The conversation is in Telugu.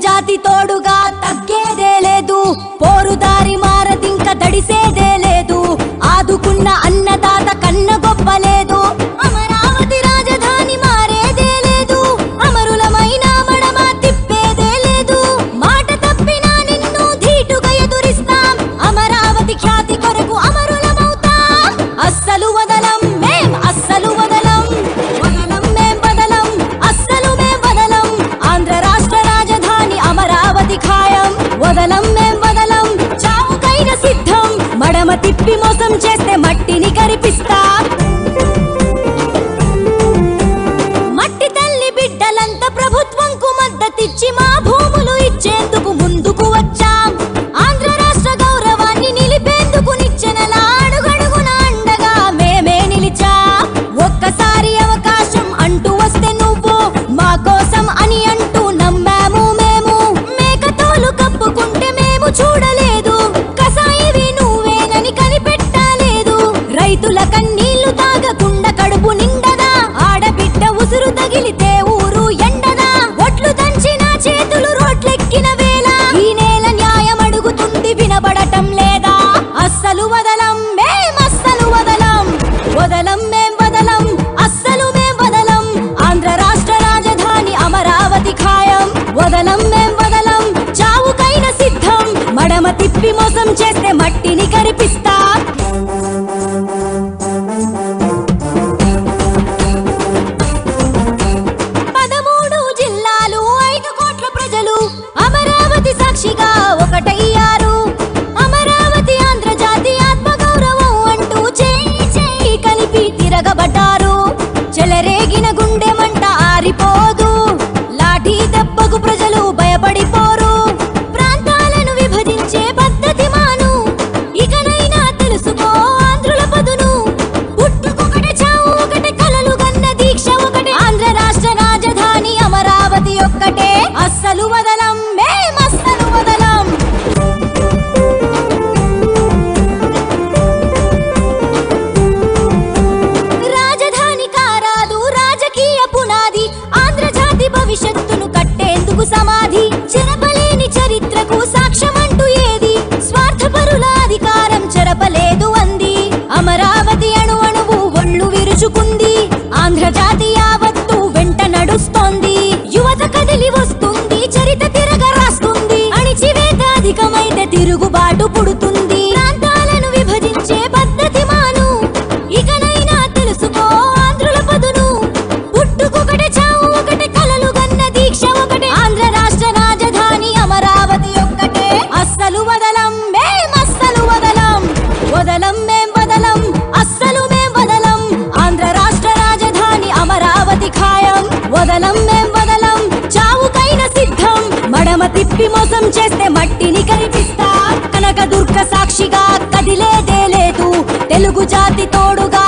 జాతి తోడుగా తగ్గేదే లేదు పోరుదారి మారదింక దడిసేదే లేదు ఆదుకున్న అన్నదాత కన్న గొప్ప లేదు అమరావతి రాజధాని మారేదే లేదు అమరులమైన మడమ తిప్పేదే లేదు మాట తప్పినా నిన్ను ధీటుగా ఎదురిస్తాం అమరావతి ఖ్యాతి కొరకు అమరులమవుతాం అస్సలు వదలం మేం అస్సలు వదలం వదలం మేం వదలం అస్సలు మేం వదలం ఆంధ్ర రాష్ట్ర రాజధాని అమరావతి ఖాయం వదలం మేం వదలం చావుకైన సిద్ధం మడమ తిప్పి మోసం చేస్తే మట్టిని కరిపిస్తా మట్టి తల్లి బిడ్డలంతా ప్రభుత్వంకు మద్దతిచ్చి మా భూములు ఇచ్చేందుకు ముందుకు వచ్చాం ఆంధ్ర రాష్ట్ర గౌరవాన్ని నిలిపేందుకు నిచ్చెనలా అడుగడుగున అండగా మేమే నిలిచాం ఒక్కసారి అవకాశం అంటూ వస్తే నువ్వు మా కోసం అని అంటూ నమ్మాము మేము మేకతోలు కప్పుకుంటే మేము చూడలేదు కసాయివి నువ్వేనని కనిపెట్టలేదు రైతుల కన్నీళ్లు తాగకుండా కడుపు నిండదా ఆడబిడ్డ ఉసురు తగిలితే ఊరు ఎండదా ఒట్లు దంచిన చేతులు రోడ్లెక్కిన వేళ ఈ నేల న్యాయం అడుగుతుంది వినబడటం లేదా అస్సలు వదలం మేం అస్సలు వదలం వదలం మేం వదలం అస్సలు మేం వదలం ఆంధ్ర రాష్ట్ర రాజధాని అమరావతి ఖాయం వదలం మేం వదలం చావుకైన సిద్ధం మడమ తిప్పి మోసం చేస్తే మట్టిని కరిపిస్తా పదమూడు జిల్లాలు ఐదు కోట్ల ప్రజలు అమరావతి సాక్షిగా ఒకటయ్యారు అమరావతి ఆంధ్రజాతి ఆత్మగౌరవం అంటూ చేయి చేయి కలిపి తిరగబడ్డారు చెలరేగిన గుండె మంట ఆరిపోదు లాఠీ దెబ్బకు ప్రజలు భయపడిపోరు ప్రాంతాలను విభజించే పద్ధతి మాను ఇకనైనా తెలుసుకో ఆంధ్రుల పదును పుట్టుకొకటి చావు ఒకటి కలలు గన్న దీక్ష ఒకటి ఆంధ్ర రాష్ట్ర రాజధాని అమరావతి ఒక్కటే అస్సలు వదలం మేం అస్సలు వదలం రాజధాని కారాదు రాజకీయ పునాది ఆంధ్రజాతి భవిష్యత్తును కట్టేందుకు సమాధి చెరపలేని చరిత్రకు సాక్ష్యమంటూ ఏది స్వార్థపరుల అధికారం చెరపలేదు అంది అమరావతి అణు అణువు ఒళ్ళు విరుచుకుంది ఆంధ్రజాతి యావత్తు వెంట నడుస్తోంది యువత కదిలి వస్తుంది చరిత తిరగ రాస్తుంది అణిచివేత అధికమైతే తిరుగుబాటు పుడుతుంది ప్రాంతాలను విభజించే పద్ధతి మాను ఇకనైనా తెలుసుకో ఆంధ్రుల పదును పుట్టుకొకటి చావు ఒకటి కలలు గన్న దీక్ష ఒకటి ఆంధ్ర రాష్ట్ర రాజధాని అమరావతి ఒక్కటే అస్సలు వదలం మేం అస్సలు వదలం వదలం మేం వదలం అస్సలు మేం వదలం ఆంధ్ర రాష్ట్ర రాజధాని అమరావతి ఖాయం వదలం మేం వదలం చావుకైన సిద్ధం మడమ తిప్పి మోసం చేస్తే మట్టిని కనిపిస్తా కనక దుర్గ సాక్షిగా కదిలేదే లేదు తెలుగు జాతి తోడుగా